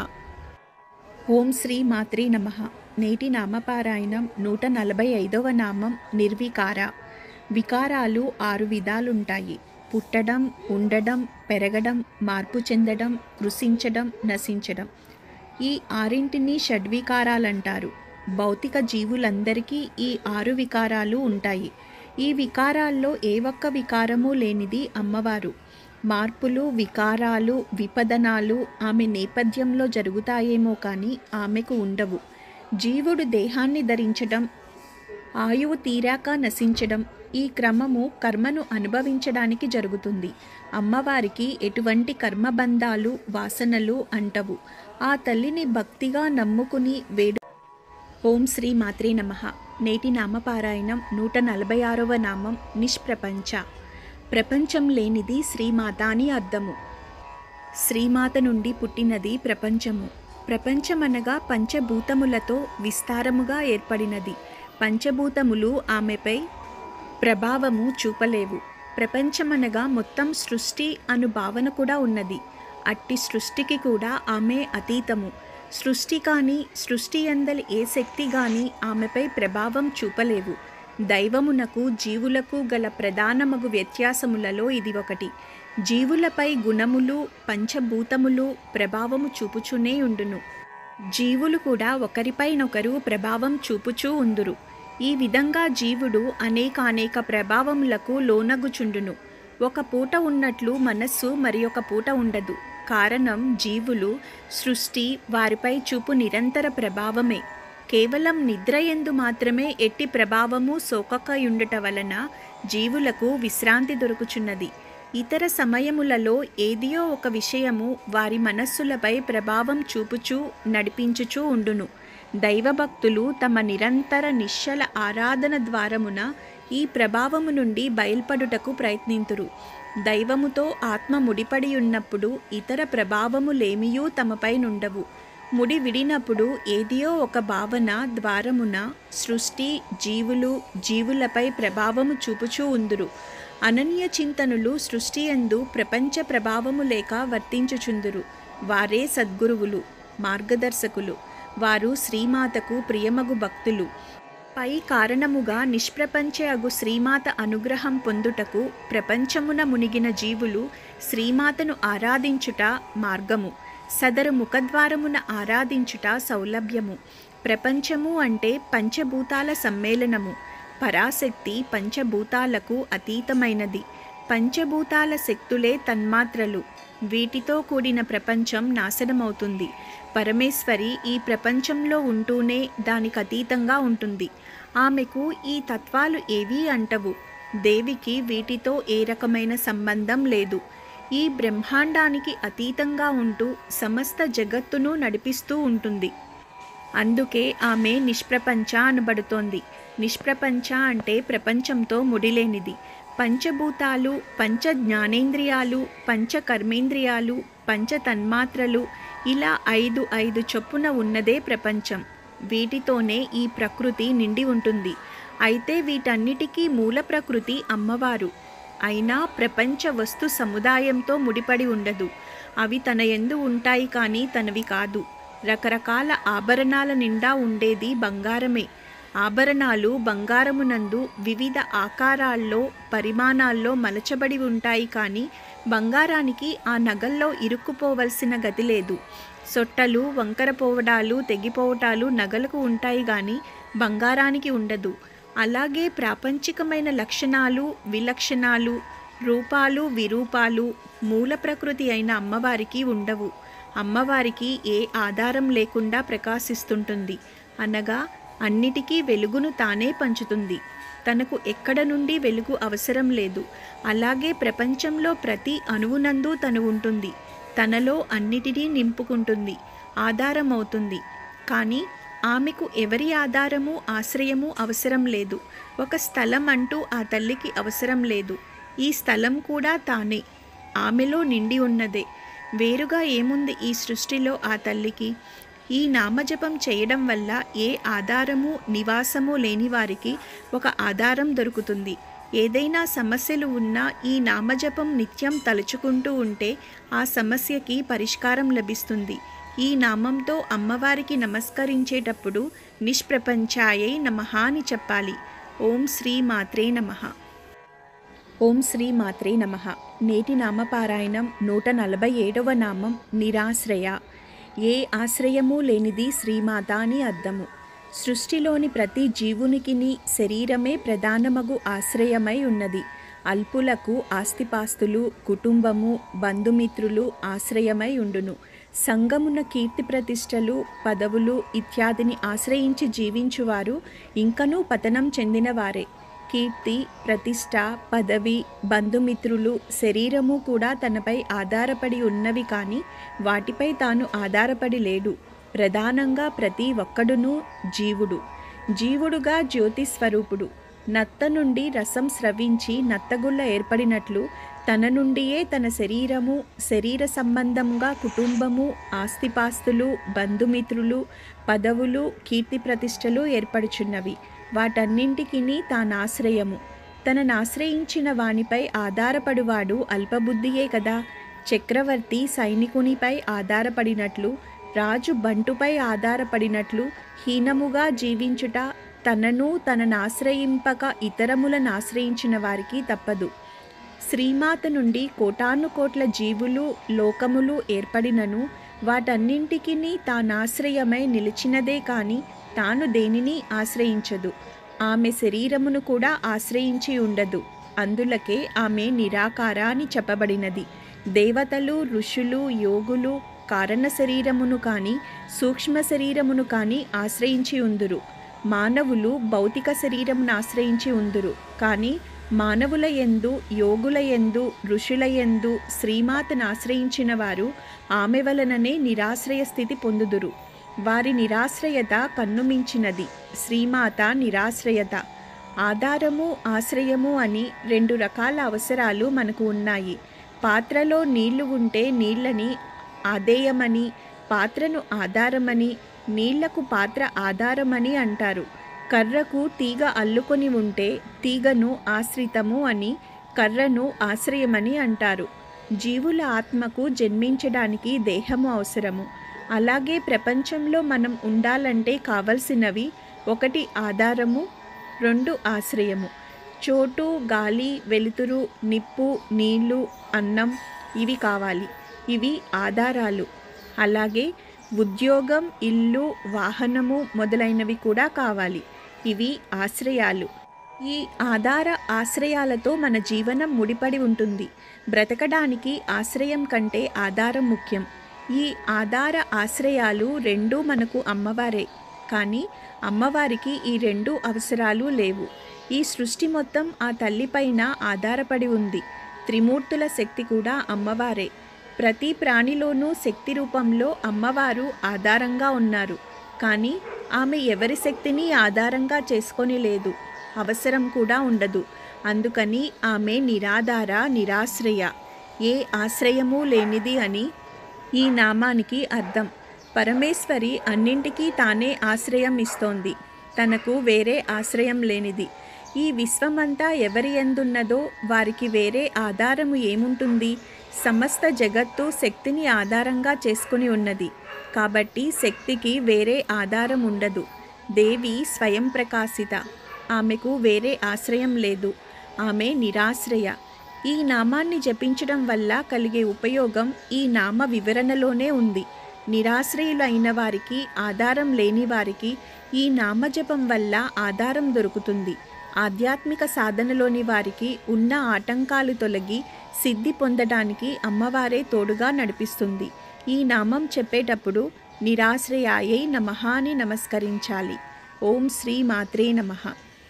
ఓం శ్రీ మాత్రే నమః నేటి నామపారాయణం నూట నలభై ఐదవ నామం నిర్వికార వికారాలు ఆరు విధాలుంటాయి పుట్టడం ఉండడం పెరగడం మార్పు చెందడం కృషించడం నశించడం ఈ ఆరింటిని షడ్వికారాలంటారు భౌతిక జీవులందరికీ ఈ ఆరు వికారాలు ఉంటాయి ఈ వికారాల్లో ఏ ఒక్క వికారము లేనిది అమ్మవారు మార్పులు వికారాలు విపదనాలు ఆమె నేపథ్యంలో జరుగుతాయేమో కానీ ఆమెకు ఉండవు జీవుడు దేహాన్ని ధరించడం ఆయువు తీరాక నశించడం ఈ క్రమము కర్మను అనుభవించడానికి జరుగుతుంది అమ్మవారికి ఎటువంటి కర్మబంధాలు వాసనలు అంటవు ఆ తల్లిని భక్తిగా నమ్ముకుని వేడు ఓం శ్రీ మాత్రే నమ నేటి నామపారాయణం నూట నలభై ఆరవ నామం నిష్ప్రపంచ ప్రపంచం లేనిది శ్రీమాత అని అర్థము శ్రీమాత నుండి పుట్టినది ప్రపంచము ప్రపంచమనగా పంచభూతములతో విస్తారముగా ఏర్పడినది పంచభూతములు ఆమెపై ప్రభావము చూపలేవు ప్రపంచమనగా మొత్తం సృష్టి అను భావన కూడా ఉన్నది అట్టి సృష్టికి కూడా ఆమె అతీతము సృష్టి కానీ సృష్టి అందలి ఏ శక్తి కానీ ఆమెపై ప్రభావం చూపలేవు దైవమునకు జీవులకు గల ప్రధానమగు వ్యత్యాసములలో ఇది ఒకటి జీవులపై గుణములు పంచభూతములు ప్రభావము చూపుచునే ఉండును జీవులు కూడా ఒకరిపైనొకరు ప్రభావం చూపుచూ ఉందురు ఈ విధంగా జీవుడు అనేకానేక ప్రభావములకు లోనగుచుండును ఒక పూట ఉన్నట్లు మనస్సు మరి ఒక పూట ఉండదు కారణం జీవులు సృష్టి వారిపై చూపు నిరంతర ప్రభావమే కేవలం నిద్రయందు మాత్రమే ఎట్టి ప్రభావము సోకకయుండుట వలన జీవులకు విశ్రాంతి దొరుకుచున్నది ఇతర సమయములలో ఏదియో ఒక విషయము వారి మనస్సులపై ప్రభావం చూపుచూ నడిపించుచూ ఉండును దైవభక్తులు తమ నిరంతర నిశ్చల ఆరాధన ద్వారమున ఈ ప్రభావము నుండి బయల్పడుటకు ప్రయత్నింతురు దైవముతో ఆత్మ ముడిపడి ఉన్నప్పుడు ఇతర ప్రభావములేమియూ తమపై నుండవు ముడి విడినప్పుడు ఏదియో ఒక భావన ద్వారమున సృష్టి జీవులు జీవులపై ప్రభావము చూపుచూ ఉందురు అనన్య చింతనులు సృష్టి ఎందు ప్రపంచ ప్రభావము లేక వర్తించుచుందురు వారే సద్గురువులు మార్గదర్శకులు వారు శ్రీమాతకు ప్రియమగు భక్తులు పై కారణముగా నిష్ప్రపంచ అగు శ్రీమాత అనుగ్రహం పొందుటకు ప్రపంచమున మునిగిన జీవులు శ్రీమాతను ఆరాధించుట మార్గము సదరు ముఖద్వారమున ఆరాధించుట సౌలభ్యము ప్రపంచము అంటే పంచభూతాల సమ్మేళనము పరాశక్తి పంచభూతాలకు అతీతమైనది పంచభూతాల శక్తులే తన్మాత్రలు వీటితో కూడిన ప్రపంచం నాశనమవుతుంది పరమేశ్వరి ఈ ప్రపంచంలో ఉంటూనే దానికి అతీతంగా ఉంటుంది ఆమెకు ఈ తత్వాలు ఏవీ అంటవు దేవికి వీటితో ఏ రకమైన సంబంధం లేదు ఈ బ్రహ్మాండానికి అతీతంగా ఉంటూ సమస్త జగత్తును నడిపిస్తూ ఉంటుంది అందుకే ఆమె నిష్ప్రపంచ అనబడుతోంది నిష్ప్రపంచ అంటే ప్రపంచంతో ముడిలేనిది పంచభూతాలు పంచ జ్ఞానేంద్రియాలు పంచ కర్మేంద్రియాలు పంచ తన్మాత్రలు ఇలా ఐదు ఐదు చొప్పున ఉన్నదే ప్రపంచం వీటితోనే ఈ ప్రకృతి నిండి ఉంటుంది అయితే వీటన్నిటికీ మూల ప్రకృతి అమ్మవారు అయినా ప్రపంచ వస్తు సముదాయంతో ముడిపడి ఉండదు అవి తన ఎందు ఉంటాయి కానీ తనవి కాదు రకరకాల ఆభరణాల నిండా ఉండేది బంగారమే ఆభరణాలు బంగారమునందు వివిధ ఆకారాల్లో పరిమాణాల్లో మలచబడి ఉంటాయి కానీ బంగారానికి ఆ నగల్లో ఇరుక్కుపోవలసిన గతి లేదు సొట్టలు వంకరపోవడాలు తెగిపోవటాలు నగలకు ఉంటాయి కానీ బంగారానికి ఉండదు అలాగే ప్రాపంచికమైన లక్షణాలు విలక్షణాలు రూపాలు విరూపాలు మూల ప్రకృతి అయిన అమ్మవారికి ఉండవు అమ్మవారికి ఏ ఆధారం లేకుండా ప్రకాశిస్తుంటుంది అనగా అన్నిటికీ వెలుగును తానే పంచుతుంది తనకు ఎక్కడ నుండి వెలుగు అవసరం లేదు అలాగే ప్రపంచంలో ప్రతి అణువునందు తను ఉంటుంది తనలో అన్నిటినీ నింపుకుంటుంది ఆధారమవుతుంది కానీ ఆమెకు ఎవరి ఆధారము ఆశ్రయము అవసరం లేదు ఒక స్థలం అంటూ ఆ తల్లికి అవసరం లేదు ఈ స్థలం కూడా తానే ఆమెలో నిండి ఉన్నదే వేరుగా ఏముంది ఈ సృష్టిలో ఆ తల్లికి ఈ నామజపం చేయడం వల్ల ఏ ఆధారము నివాసము లేని వారికి ఒక ఆధారం దొరుకుతుంది ఏదైనా సమస్యలు ఉన్నా ఈ నామజపం నిత్యం తలుచుకుంటూ ఉంటే ఆ సమస్యకి పరిష్కారం లభిస్తుంది ఈ నామంతో అమ్మవారికి నమస్కరించేటప్పుడు నిష్ప్రపంచాయై నమః అని చెప్పాలి ఓం శ్రీ మాత్రే నమః ఓం శ్రీ మాత్రే నమః నేటి నామపారాయణం నూట నలభై ఏడవ నామం నిరాశ్రయ ఏ ఆశ్రయము లేనిది శ్రీమాత అని అర్థము సృష్టిలోని ప్రతి జీవునికిని శరీరమే ప్రధానమగు ఆశ్రయమై ఉన్నది అల్పులకు ఆస్తిపాస్తులు కుటుంబము బంధుమిత్రులు ఆశ్రయమై ఉండును సంగమున కీర్తి ప్రతిష్టలు పదవులు ఇత్యాదిని ఆశ్రయించి జీవించువారు ఇంకనూ పతనం చెందినవారే కీర్తి ప్రతిష్ట పదవి బంధుమిత్రులు శరీరము కూడా తనపై ఆధారపడి ఉన్నవి కానీ వాటిపై తాను ఆధారపడి లేడు ప్రధానంగా ప్రతి ఒక్కడును జీవుడు జీవుడుగా జ్యోతి స్వరూపుడు నత్త నుండి రసం స్రవించి నత్తగుళ్ళ ఏర్పడినట్లు తన నుండియే తన శరీరము శరీర సంబంధంగా కుటుంబము ఆస్తిపాస్తులు బంధుమిత్రులు పదవులు కీర్తి ప్రతిష్టలు ఏర్పడుచున్నవి వాటన్నింటికి తానాశ్రయము తనను ఆశ్రయించిన వానిపై ఆధారపడువాడు అల్పబుద్ధియే కదా చక్రవర్తి సైనికునిపై ఆధారపడినట్లు రాజు బంటుపై ఆధారపడినట్లు హీనముగా జీవించుట తనను తనను ఆశ్రయింపక ఇతరములను ఆశ్రయించిన వారికి తప్పదు శ్రీమాత నుండి కోటాను కోట్ల జీవులు లోకములు ఏర్పడినను వాటన్నింటికి తానాశ్రయమై నిలిచినదే కాని తాను దేనిని ఆశ్రయించదు ఆమె శరీరమును కూడా ఆశ్రయించి ఉండదు అందులకే ఆమె నిరాకార అని చెప్పబడినది దేవతలు ఋషులు యోగులు కారణ శరీరమును కానీ సూక్ష్మ శరీరమును కానీ ఆశ్రయించి ఉందురు మానవులు భౌతిక శరీరమును ఆశ్రయించి ఉందురు కానీ మానవుల ఎందు యోగుల ఎందు ఋషుల ఎందు శ్రీమాతను ఆశ్రయించిన వారు ఆమె వలననే నిరాశ్రయ స్థితి పొందుదురు వారి నిరాశ్రయత కన్నుమించినది శ్రీమాత నిరాశ్రయత ఆధారము ఆశ్రయము అని రెండు రకాల అవసరాలు మనకు ఉన్నాయి పాత్రలో నీళ్లు ఉంటే నీళ్ళని ఆదేయమని పాత్రను ఆధారమని నీళ్లకు పాత్ర ఆధారమని అంటారు కర్రకు తీగ అల్లుకొని ఉంటే తీగను ఆశ్రితము అని కర్రను ఆశ్రయమని అంటారు జీవుల ఆత్మకు జన్మించడానికి దేహము అవసరము అలాగే ప్రపంచంలో మనం ఉండాలంటే కావలసినవి ఒకటి ఆధారము రెండు ఆశ్రయము చోటు గాలి వెలుతురు నిప్పు నీళ్లు అన్నం ఇవి కావాలి ఇవి ఆధారాలు అలాగే ఉద్యోగం ఇల్లు వాహనము మొదలైనవి కూడా కావాలి ఇవి ఆశ్రయాలు ఈ ఆధార ఆశ్రయాలతో మన జీవనం ముడిపడి ఉంటుంది బ్రతకడానికి ఆశ్రయం కంటే ఆధారం ముఖ్యం ఈ ఆధార ఆశ్రయాలు రెండూ మనకు అమ్మవారే కానీ అమ్మవారికి ఈ రెండు అవసరాలు లేవు ఈ సృష్టి మొత్తం ఆ తల్లిపైన ఆధారపడి ఉంది త్రిమూర్తుల శక్తి కూడా అమ్మవారే ప్రతి ప్రాణిలోనూ శక్తి రూపంలో అమ్మవారు ఆధారంగా ఉన్నారు కానీ ఆమె ఎవరి శక్తిని ఆధారంగా చేసుకొని లేదు అవసరం కూడా ఉండదు అందుకని ఆమె నిరాధార నిరాశ్రయ ఏ ఆశ్రయము లేనిది అని ఈ నామానికి అర్థం పరమేశ్వరి అన్నింటికీ తానే ఆశ్రయం ఇస్తోంది తనకు వేరే ఆశ్రయం లేనిది ఈ విశ్వమంతా ఎవరి ఎందున్నదో వారికి వేరే ఆధారము ఏముంటుంది సమస్త జగత్తు శక్తిని ఆధారంగా చేసుకుని ఉన్నది కాబట్టి శక్తికి వేరే ఆధారం ఉండదు దేవి స్వయం ప్రకాశిత ఆమెకు వేరే ఆశ్రయం లేదు ఆమె నిరాశ్రయ ఈ నామాన్ని జపించడం వల్ల కలిగే ఉపయోగం ఈ నామ వివరణలోనే ఉంది నిరాశ్రయులైన వారికి ఆధారం లేని వారికి ఈ నామజపం వల్ల ఆధారం దొరుకుతుంది ఆధ్యాత్మిక సాధనలోని వారికి ఉన్న ఆటంకాలు తొలగి సిద్ధి పొందడానికి అమ్మవారే తోడుగా నడిపిస్తుంది ఈ నామం చెప్పేటప్పుడు నిరాశ్రయాయై నమః అని నమస్కరించాలి ఓం శ్రీ మాత్రే నమః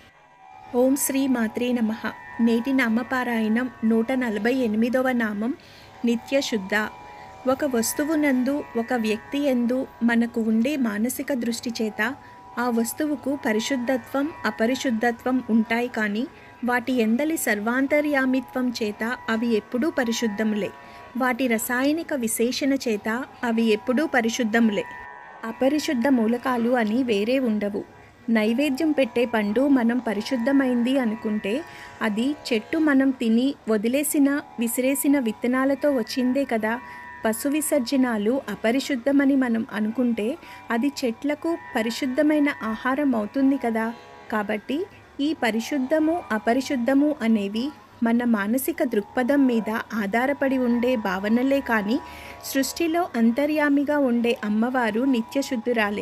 ఓం శ్రీ మాత్రే నమ నేటి నామపారాయణం నూట నలభై ఎనిమిదవ నామం నిత్యశుద్ధ ఒక వస్తువునందు ఒక వ్యక్తి ఎందు మనకు ఉండే మానసిక దృష్టి చేత ఆ వస్తువుకు పరిశుద్ధత్వం అపరిశుద్ధత్వం ఉంటాయి కానీ వాటి ఎందలి సర్వాంతర్యామిత్వం చేత అవి ఎప్పుడూ పరిశుద్ధములే వాటి రసాయనిక విశేషణ చేత అవి ఎప్పుడూ పరిశుద్ధములే అపరిశుద్ధ మూలకాలు అని వేరే ఉండవు నైవేద్యం పెట్టే పండు మనం పరిశుద్ధమైంది అనుకుంటే అది చెట్టు మనం తిని వదిలేసిన విసిరేసిన విత్తనాలతో వచ్చిందే కదా పశు విసర్జనాలు అపరిశుద్ధమని మనం అనుకుంటే అది చెట్లకు పరిశుద్ధమైన ఆహారం అవుతుంది కదా కాబట్టి ఈ పరిశుద్ధము అపరిశుద్ధము అనేవి మన మానసిక దృక్పథం మీద ఆధారపడి ఉండే భావనలే కానీ సృష్టిలో అంతర్యామిగా ఉండే అమ్మవారు నిత్యశుద్ధురాలే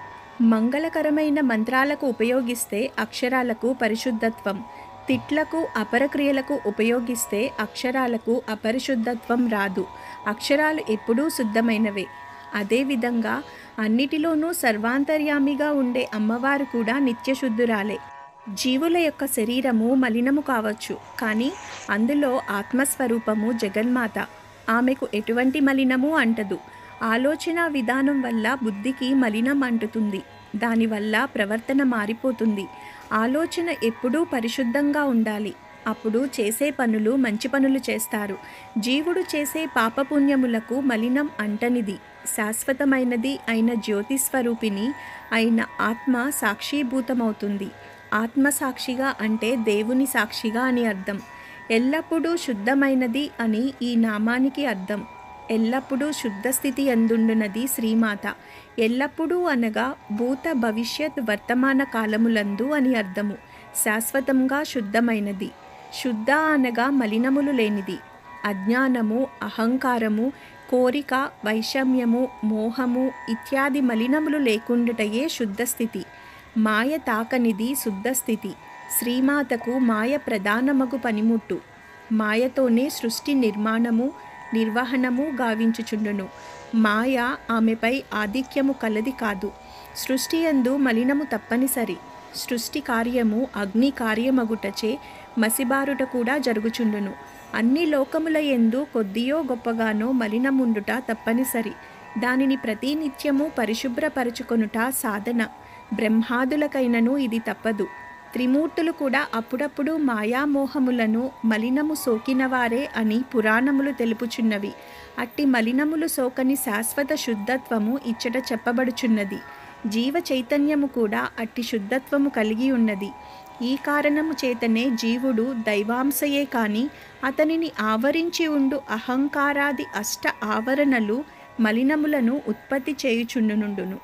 మంగళకరమైన మంత్రాలకు ఉపయోగిస్తే అక్షరాలకు పరిశుద్ధత్వం తిట్లకు అపరక్రియలకు ఉపయోగిస్తే అక్షరాలకు అపరిశుద్ధత్వం రాదు అక్షరాలు ఎప్పుడూ శుద్ధమైనవే అదేవిధంగా అన్నిటిలోనూ సర్వాంతర్యామిగా ఉండే అమ్మవారు కూడా నిత్యశుద్ధురాలే జీవుల యొక్క శరీరము మలినము కావచ్చు కానీ అందులో ఆత్మస్వరూపము జగన్మాత ఆమెకు ఎటువంటి మలినము అంటదు ఆలోచన విధానం వల్ల బుద్ధికి మలినం అంటుతుంది దానివల్ల ప్రవర్తన మారిపోతుంది ఆలోచన ఎప్పుడూ పరిశుద్ధంగా ఉండాలి అప్పుడు చేసే పనులు మంచి పనులు చేస్తారు జీవుడు చేసే పాపపుణ్యములకు మలినం అంటనిది శాశ్వతమైనది అయిన జ్యోతి స్వరూపిణి అయిన ఆత్మ సాక్షీభూతమవుతుంది ఆత్మ సాక్షిగా అంటే దేవుని సాక్షిగా అని అర్థం ఎల్లప్పుడూ శుద్ధమైనది అని ఈ నామానికి అర్థం ఎల్లప్పుడూ శుద్ధ స్థితి అందుండునది శ్రీమాత ఎల్లప్పుడూ అనగా భూత భవిష్యత్ వర్తమాన కాలములందు అని అర్థము శాశ్వతంగా శుద్ధమైనది శుద్ధ అనగా మలినములు లేనిది అజ్ఞానము అహంకారము కోరిక వైషమ్యము మోహము ఇత్యాది మలినములు లేకుండుటయే శుద్ధ స్థితి మాయ తాకనిది శుద్ధ స్థితి శ్రీమాతకు మాయ ప్రధానమగు పనిముట్టు మాయతోనే సృష్టి నిర్మాణము నిర్వహణము గావించుచుండును మాయ ఆమెపై ఆధిక్యము కలది కాదు సృష్టి యందు మలినము తప్పనిసరి సృష్టి కార్యము అగ్ని కార్యమగుటచే మసిబారుట కూడా జరుగుచుండును అన్ని లోకముల ఎందు కొద్దియో గొప్పగానో మలినముండుట తప్పనిసరి దానిని ప్రతినిత్యము పరిశుభ్రపరచుకొనుట సాధన బ్రహ్మాదులకైనను ఇది తప్పదు త్రిమూర్తులు కూడా అప్పుడప్పుడు మాయామోహములను మలినము సోకినవారే అని పురాణములు తెలుపుచున్నవి అట్టి మలినములు సోకని శాశ్వత శుద్ధత్వము ఇచ్చట చెప్పబడుచున్నది జీవ చైతన్యము కూడా అట్టి శుద్ధత్వము కలిగి ఉన్నది ఈ కారణము చేతనే జీవుడు దైవాంశయే కాని అతనిని ఆవరించి ఉండు అహంకారాది అష్ట ఆవరణలు మలినములను ఉత్పత్తి చేయుచుండునుండును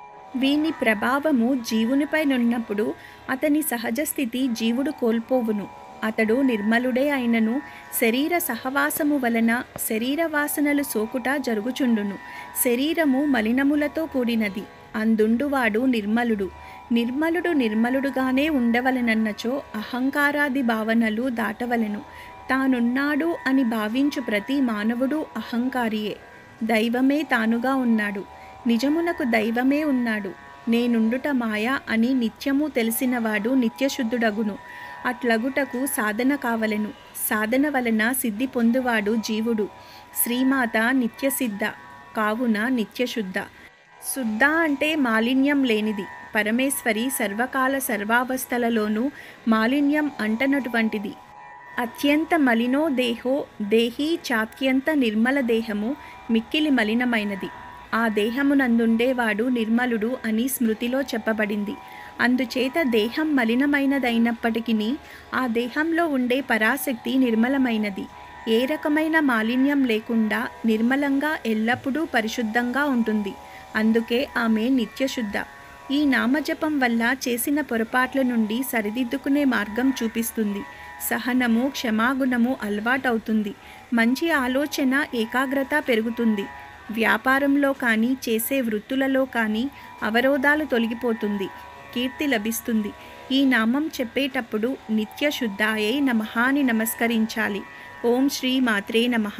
వీని ప్రభావము జీవునిపై నున్నప్పుడు అతని సహజ స్థితి జీవుడు కోల్పోవును అతడు నిర్మలుడే అయినను శరీర సహవాసము వలన శరీర వాసనలు సోకుట జరుగుచుండును శరీరము మలినములతో కూడినది అందుండువాడు నిర్మలుడు నిర్మలుడు నిర్మలుడుగానే ఉండవలనన్నచో అహంకారాది భావనలు దాటవలెను తానున్నాడు అని భావించు ప్రతి మానవుడు అహంకారియే దైవమే తానుగా ఉన్నాడు నిజమునకు దైవమే ఉన్నాడు నేనుండుట మాయ అని నిత్యము తెలిసినవాడు నిత్యశుద్ధుడగును అట్లగుటకు సాధన కావలెను సాధన వలన సిద్ధి పొందువాడు జీవుడు శ్రీమాత నిత్యసిద్ధ కావున నిత్యశుద్ధ శుద్ధ అంటే మాలిన్యం లేనిది పరమేశ్వరి సర్వకాల సర్వావస్థలలోనూ మాలిన్యం అంటనటువంటిది అత్యంత మలినో దేహో దేహీ చాత్యంత నిర్మల దేహము మిక్కిలి మలినమైనది ఆ దేహమునందుండేవాడు నిర్మలుడు అని స్మృతిలో చెప్పబడింది అందుచేత దేహం మలినమైనదైనప్పటికీ ఆ దేహంలో ఉండే పరాశక్తి నిర్మలమైనది ఏ రకమైన మాలిన్యం లేకుండా నిర్మలంగా ఎల్లప్పుడూ పరిశుద్ధంగా ఉంటుంది అందుకే ఆమె నిత్యశుద్ధ ఈ నామజపం వల్ల చేసిన పొరపాట్ల నుండి సరిదిద్దుకునే మార్గం చూపిస్తుంది సహనము క్షమాగుణము అలవాటవుతుంది మంచి ఆలోచన ఏకాగ్రత పెరుగుతుంది వ్యాపారంలో కానీ చేసే వృత్తులలో కానీ అవరోధాలు తొలగిపోతుంది కీర్తి లభిస్తుంది ఈ నామం చెప్పేటప్పుడు నిత్య శుద్ధాయే నమః అని నమస్కరించాలి ఓం శ్రీ మాత్రే నమః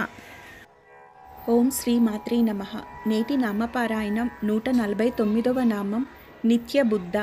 ఓం శ్రీ మాత్రే నమః నేటి నామపారాయణం నూట నలభై తొమ్మిదవ నామం నిత్య బుద్ధ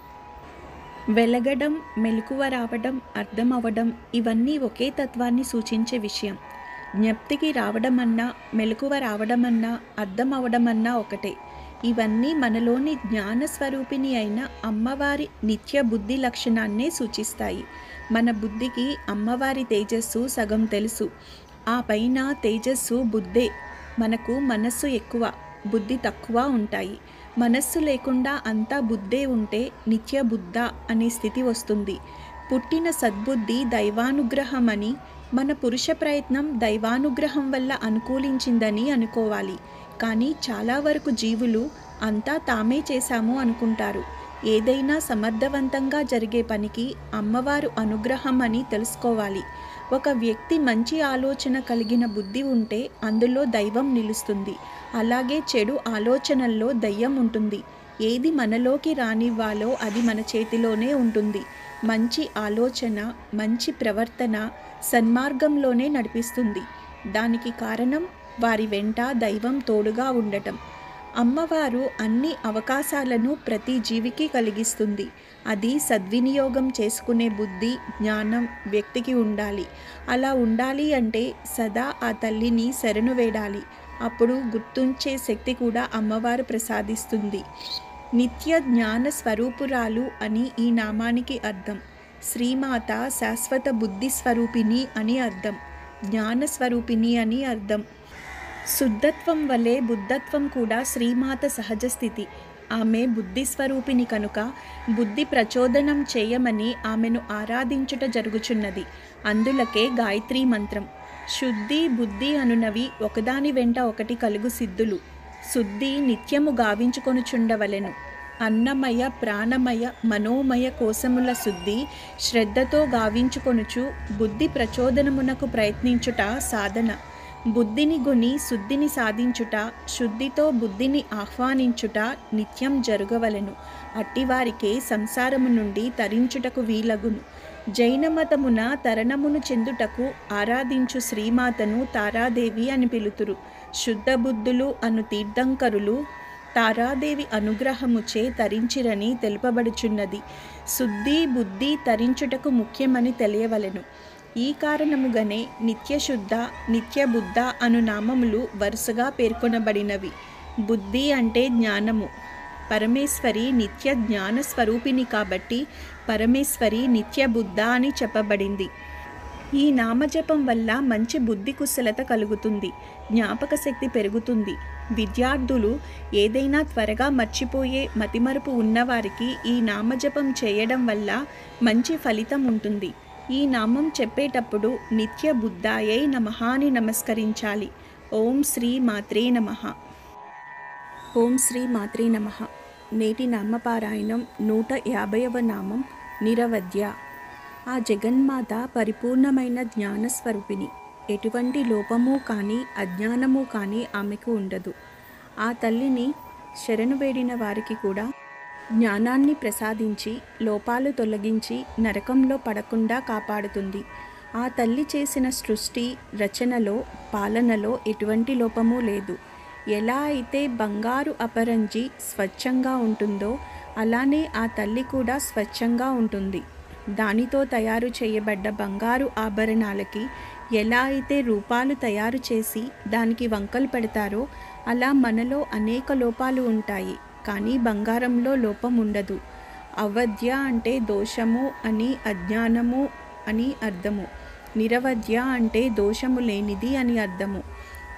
వెలగడం మెలకువ రావడం అర్థం అవ్వడం ఇవన్నీ ఒకే తత్వాన్ని సూచించే విషయం జ్ఞప్తికి రావడమన్నా మెలకువ రావడమన్నా అర్థం అవడమన్నా ఒకటే ఇవన్నీ మనలోని జ్ఞాన స్వరూపిణి అయిన అమ్మవారి నిత్య బుద్ధి లక్షణాన్నే సూచిస్తాయి మన బుద్ధికి అమ్మవారి తేజస్సు సగం తెలుసు ఆ పైన తేజస్సు బుద్ధే మనకు మనస్సు ఎక్కువ బుద్ధి తక్కువ ఉంటాయి మనస్సు లేకుండా అంతా బుద్ధే ఉంటే నిత్య బుద్ధ అనే స్థితి వస్తుంది పుట్టిన సద్బుద్ధి దైవానుగ్రహమని మన పురుష ప్రయత్నం దైవానుగ్రహం వల్ల అనుకూలించిందని అనుకోవాలి కానీ చాలా వరకు జీవులు అంతా తామే చేశాము అనుకుంటారు ఏదైనా సమర్థవంతంగా జరిగే పనికి అమ్మవారు అనుగ్రహం అని తెలుసుకోవాలి ఒక వ్యక్తి మంచి ఆలోచన కలిగిన బుద్ధి ఉంటే అందులో దైవం నిలుస్తుంది అలాగే చెడు ఆలోచనల్లో దయ్యం ఉంటుంది ఏది మనలోకి రానివ్వాలో అది మన చేతిలోనే ఉంటుంది మంచి ఆలోచన మంచి ప్రవర్తన సన్మార్గంలోనే నడిపిస్తుంది దానికి కారణం వారి వెంట దైవం తోడుగా ఉండటం అమ్మవారు అన్ని అవకాశాలను ప్రతి జీవికి కలిగిస్తుంది అది సద్వినియోగం చేసుకునే బుద్ధి జ్ఞానం వ్యక్తికి ఉండాలి అలా ఉండాలి అంటే సదా ఆ తల్లిని శరణు వేడాలి అప్పుడు గుర్తుంచే శక్తి కూడా అమ్మవారు ప్రసాదిస్తుంది నిత్య జ్ఞాన స్వరూపురాలు అని ఈ నామానికి అర్థం శ్రీమాత శాశ్వత బుద్ధి స్వరూపిణి అని అర్థం జ్ఞాన స్వరూపిణి అని అర్థం శుద్ధత్వం వలె బుద్ధత్వం కూడా శ్రీమాత సహజ స్థితి ఆమె బుద్ధి స్వరూపిణి కనుక బుద్ధి ప్రచోదనం చేయమని ఆమెను ఆరాధించుట జరుగుచున్నది అందులకే గాయత్రీ మంత్రం శుద్ధి బుద్ధి అనునవి ఒకదాని వెంట ఒకటి కలుగు సిద్ధులు శుద్ధి నిత్యము గావించుకొనుచుండవలెను అన్నమయ ప్రాణమయ మనోమయ కోశముల శుద్ధి శ్రద్ధతో గావించుకొనుచు బుద్ధి ప్రచోదనమునకు ప్రయత్నించుట సాధన బుద్ధిని గుని శుద్ధిని సాధించుట శుద్ధితో బుద్ధిని ఆహ్వానించుట నిత్యం జరుగవలెను అట్టివారికే సంసారము నుండి తరించుటకు వీలగును జైన మతమున తరణమును చెందుటకు ఆరాధించు శ్రీమాతను తారాదేవి అని పిలుతురు శుద్ధ బుద్ధులు అను తీర్థంకరులు తారాదేవి అనుగ్రహముచే తరించిరని తెలుపబడుచున్నది శుద్ధి బుద్ధి తరించుటకు ముఖ్యమని తెలియవలెను ఈ కారణముగానే నిత్యశుద్ధ నిత్యబుద్ధ అను నామములు వరుసగా పేర్కొనబడినవి బుద్ధి అంటే జ్ఞానము పరమేశ్వరి నిత్య జ్ఞాన స్వరూపిణి కాబట్టి పరమేశ్వరి నిత్య బుద్ధ అని చెప్పబడింది ఈ నామజపం వల్ల మంచి బుద్ధి కుశలత కలుగుతుంది జ్ఞాపక శక్తి పెరుగుతుంది విద్యార్థులు ఏదైనా త్వరగా మర్చిపోయే మతిమరుపు ఉన్నవారికి ఈ నామజపం చేయడం వల్ల మంచి ఫలితం ఉంటుంది ఈ నామం చెప్పేటప్పుడు నిత్య బుద్ధాయై నమః అని నమస్కరించాలి ఓం శ్రీ మాత్రే నమః ఓం శ్రీ మాత్రే నమః నేటి నామపారాయణం నూట యాభైవ నామం నిరవధ్య ఆ జగన్మాత పరిపూర్ణమైన జ్ఞానస్వరూపిణి ఎటువంటి లోపము కానీ అజ్ఞానము కానీ ఆమెకు ఉండదు ఆ తల్లిని శరణు వేడిన వారికి కూడా జ్ఞానాన్ని ప్రసాదించి లోపాలు తొలగించి నరకంలో పడకుండా కాపాడుతుంది ఆ తల్లి చేసిన సృష్టి రచనలో పాలనలో ఎటువంటి లోపము లేదు ఎలా అయితే బంగారు అపరంజి స్వచ్ఛంగా ఉంటుందో అలానే ఆ తల్లి కూడా స్వచ్ఛంగా ఉంటుంది దానితో తయారు చేయబడ్డ బంగారు ఆభరణాలకి ఎలా అయితే రూపాలు తయారు చేసి దానికి వంకలు పెడతారో అలా మనలో అనేక లోపాలు ఉంటాయి కానీ బంగారంలో లోపం ఉండదు అవధ్య అంటే దోషము అని అజ్ఞానము అని అర్థము నిరవధ్య అంటే దోషము లేనిది అని అర్థము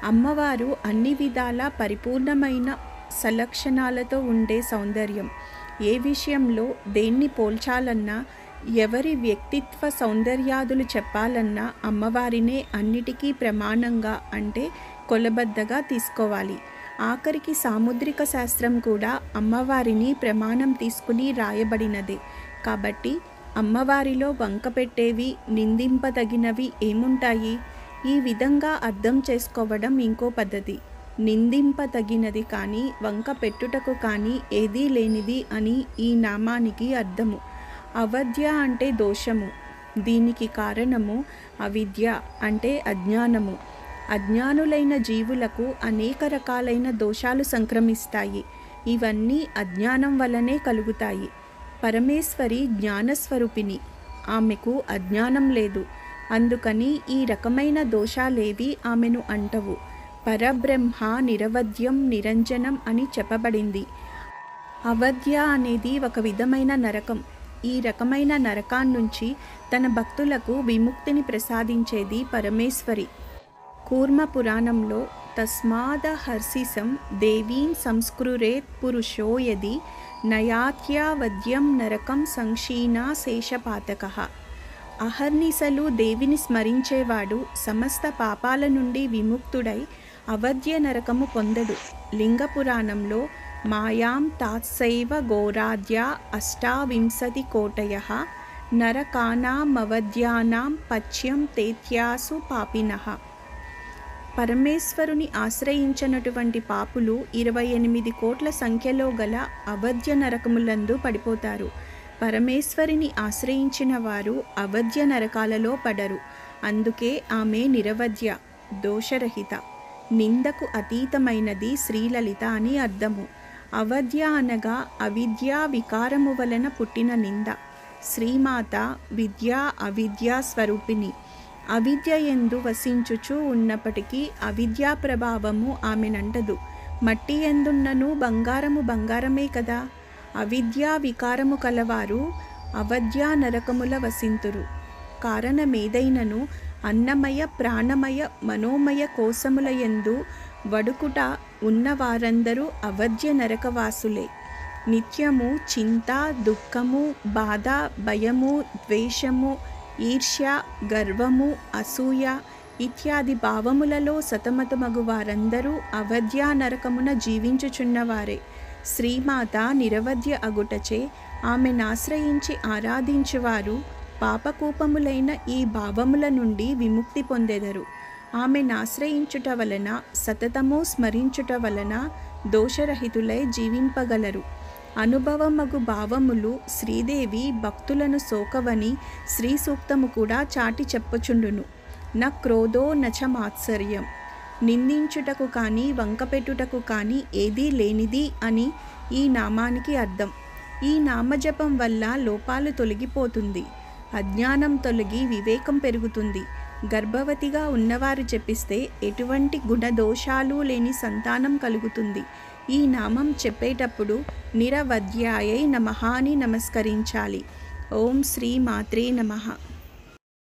అమ్మవారు అన్ని విధాల పరిపూర్ణమైన సలక్షణాలతో ఉండే సౌందర్యం ఏ విషయంలో దేన్ని పోల్చాలన్నా ఎవరి వ్యక్తిత్వ సౌందర్యాదులు చెప్పాలన్నా అమ్మవారినే అన్నిటికీ ప్రమాణంగా అంటే కొలబద్దగా తీసుకోవాలి ఆఖరికి సాముద్రిక శాస్త్రం కూడా అమ్మవారిని ప్రమాణం తీసుకుని రాయబడినదే కాబట్టి అమ్మవారిలో వంక పెట్టేవి నిందింపదగినవి ఏముంటాయి ఈ విధంగా అర్థం చేసుకోవడం ఇంకో పద్ధతి నిందింపదగినది కానీ వంక పెట్టుటకు కానీ ఏదీ లేనిది అని ఈ నామానికి అర్థము అవధ్య అంటే దోషము దీనికి కారణము అవిద్య అంటే అజ్ఞానము అజ్ఞానులైన జీవులకు అనేక రకాలైన దోషాలు సంక్రమిస్తాయి ఇవన్నీ అజ్ఞానం వల్లనే కలుగుతాయి పరమేశ్వరి జ్ఞానస్వరూపిణి ఆమెకు అజ్ఞానం లేదు అందుకని ఈ రకమైన దోషాలేవి ఆమెను అంటవు పరబ్రహ్మ నిరవధ్యం నిరంజనం అని చెప్పబడింది అవధ్య అనేది ఒక విధమైన నరకం ఈ రకమైన నరకాన్నుంచి తన భక్తులకు విముక్తిని ప్రసాదించేది పరమేశ్వరి కూర్మ పురాణంలో తస్మాద హర్సిసం దేవీం సంస్కృరేత్ పురుషో యది నయాత్యావద్యం నరకం సంక్షీణా శేషపాతక అహర్నిశలు దేవిని స్మరించేవాడు సమస్త పాపాల నుండి విముక్తుడై అవధ్య నరకము పొందడు లింగపురాణంలో మాయాం తాత్సైవ ఘోరాద్య అష్టావింశతి కోటయ నరకానామవధ్యానాం పచ్యం తేత్యాసు పాపినః పరమేశ్వరుని ఆశ్రయించినటువంటి పాపులు ఇరవై ఎనిమిది కోట్ల సంఖ్యలో గల అవధ్య నరకములందు పడిపోతారు పరమేశ్వరిని ఆశ్రయించిన వారు అవధ్య నరకాలలో పడరు అందుకే ఆమె నిరవధ్య దోషరహిత నిందకు అతీతమైనది శ్రీలలిత అని అర్థము అవధ్య అనగా అవిద్యా వికారము వలన పుట్టిన నింద శ్రీమాత విద్యా అవిద్యా స్వరూపిణి అవిద్య ఎందు వసించుచూ ఉన్నప్పటికీ అవిద్యా ప్రభావము ఆమెనంటదు మట్టి ఎందున్నను బంగారము బంగారమే కదా అవిద్యా వికారము కలవారు అవధ్యా నరకముల వసింతురు కారణమేదైనను అన్నమయ ప్రాణమయ మనోమయ కోశముల యందు వడుకుట ఉన్నవారందరూ అవధ్య నరకవాసులే నిత్యము చింత దుఃఖము బాధ భయము ద్వేషము ఈర్ష్య గర్వము అసూయ ఇత్యాది భావములలో సతమతమగు వారందరూ అవధ్యా నరకమున జీవించుచున్నవారే శ్రీమాత నిరవధ్య అగుటచే ఆమెనాశ్రయించి ఆరాధించువారు పాపకూపములైన ఈ భావముల నుండి విముక్తి పొందెదరు ఆమెనాశ్రయించుట వలన సతతము స్మరించుట వలన దోషరహితులై జీవింపగలరు అనుభవమగు భావములు శ్రీదేవి భక్తులను సోకవని శ్రీ సూక్తము కూడా చాటి చెప్పుచుండును న క్రోధో నచ మాత్సర్యం నిందించుటకు కానీ వంకపెట్టుటకు కానీ ఏదీ లేనిది అని ఈ నామానికి అర్థం ఈ నామజపం వల్ల లోపాలు తొలగిపోతుంది అజ్ఞానం తొలగి వివేకం పెరుగుతుంది గర్భవతిగా ఉన్నవారు చెప్పిస్తే ఎటువంటి గుణదోషాలు లేని సంతానం కలుగుతుంది ఈ నామం చెప్పేటప్పుడు నిరవధ్యాయై నమః అని నమస్కరించాలి ఓం శ్రీ మాత్రే నమః